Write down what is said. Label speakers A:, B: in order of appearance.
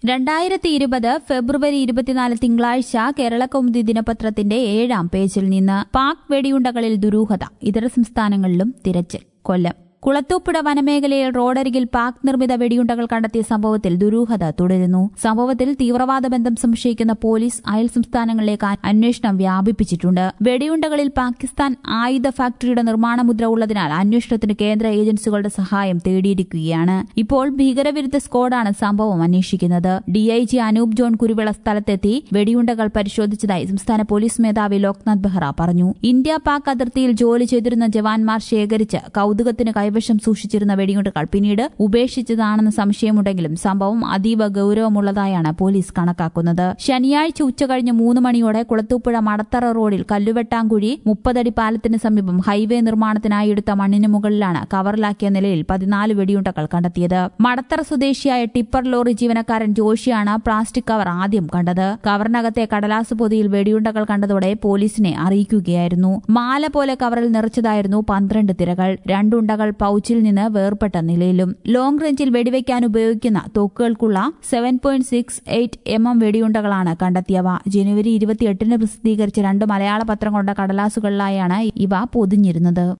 A: രണ്ടായിരത്തി ഇരുപത് ഫെബ്രുവരി ഇരുപത്തിനാല് തിങ്കളാഴ്ച കേരളകൗമുദി ദിനപത്രത്തിന്റെ ഏഴാം പേജിൽ നിന്ന് പാക് വെടിയുണ്ടകളിൽ ദുരൂഹത ഇതര സംസ്ഥാനങ്ങളിലും തിരച്ചിൽ കൊല്ലം കുളത്തൂപ്പുഴ വനമേഖലയിൽ റോഡരികിൽ പാക് നിർമ്മിത വെടിയുണ്ടകൾ കണ്ടെത്തിയ സംഭവത്തിൽ ദുരൂഹത തുടരുന്നു സംഭവത്തിൽ തീവ്രവാദ ബന്ധം സംശയിക്കുന്ന പോലീസ് അയൽ സംസ്ഥാനങ്ങളിലേക്ക് അന്വേഷണം വ്യാപിപ്പിച്ചിട്ടുണ്ട് വെടിയുണ്ടകളിൽ പാകിസ്ഥാൻ ആയുധ ഫാക്ടറിയുടെ നിർമ്മാണ മുദ്ര ഉള്ളതിനാൽ അന്വേഷണത്തിന് കേന്ദ്ര ഏജൻസികളുടെ സഹായം തേടിയിരിക്കുകയാണ് ഇപ്പോൾ ഭീകരവിരുദ്ധ സ്ക്വാഡാണ് സംഭവം അന്വേഷിക്കുന്നത് ഡിഐജി അനൂപ് ജോൺ കുരുവിള സ്ഥലത്തെത്തി വെടിയുണ്ടകൾ പരിശോധിച്ചതായി സംസ്ഥാന പോലീസ് മേധാവി ലോക്നാഥ് ബെഹ്റ പറഞ്ഞു ഇന്ത്യ പാക് അതിർത്തിയിൽ ജോലി ചെയ്തിരുന്ന ജവാന്മാർ ശേഖരിച്ച് കൌതുകത്തിന് കൈവശം സൂക്ഷിച്ചിരുന്ന വെടിയുണ്ടകൾ പിന്നീട് ഉപേക്ഷിച്ചതാണെന്ന് സംശയമുണ്ടെങ്കിലും സംഭവം അതീവ ഗൌരവമുള്ളതായാണ് പോലീസ് കണക്കാക്കുന്നത് ശനിയാഴ്ച ഉച്ചകഴിഞ്ഞ് മൂന്ന് മണിയോടെ കുളത്തൂപ്പുഴ മടത്തറ റോഡിൽ കല്ലുവെട്ടാങ്കുഴി മുപ്പതടി പാലത്തിന് സമീപം ഹൈവേ നിർമ്മാണത്തിനായി എടുത്ത മണ്ണിന് മുകളിലാണ് കവറിലാക്കിയ നിലയിൽ പതിനാല് വെടിയുണ്ടകൾ കണ്ടെത്തിയത് മടത്തറ സ്വദേശിയായ ടിപ്പർ ലോറി ജീവനക്കാരൻ ജോഷിയാണ് പ്ലാസ്റ്റിക് കവർ ആദ്യം കണ്ടത് കവറിനകത്തെ കടലാസ് പൊതിയിൽ വെടിയുണ്ടകൾ കണ്ടതോടെ പോലീസിനെ അറിയിക്കുകയായിരുന്നു മാല പോലെ കവറിൽ നിറച്ചതായിരുന്നു പന്ത്രണ്ട് തിരകൾ രണ്ടുണ്ടകൾ പൌച്ചിൽ നിന്ന് വേർപെട്ട നിലയിലും ലോങ് റേഞ്ചിൽ വെടിവെക്കാൻ ഉപയോഗിക്കുന്ന തോക്കുകൾക്കുള്ള seven point six eight M M വെടിയുണ്ടകളാണ് കണ്ടെത്തിയവ ജനുവരി ഇരുപത്തിയെട്ടിന് പ്രസിദ്ധീകരിച്ച രണ്ട് മലയാള പത്രങ്ങളുടെ കടലാസുകളിലായാണ് ഇവ പൊതിഞ്ഞിരുന്നത്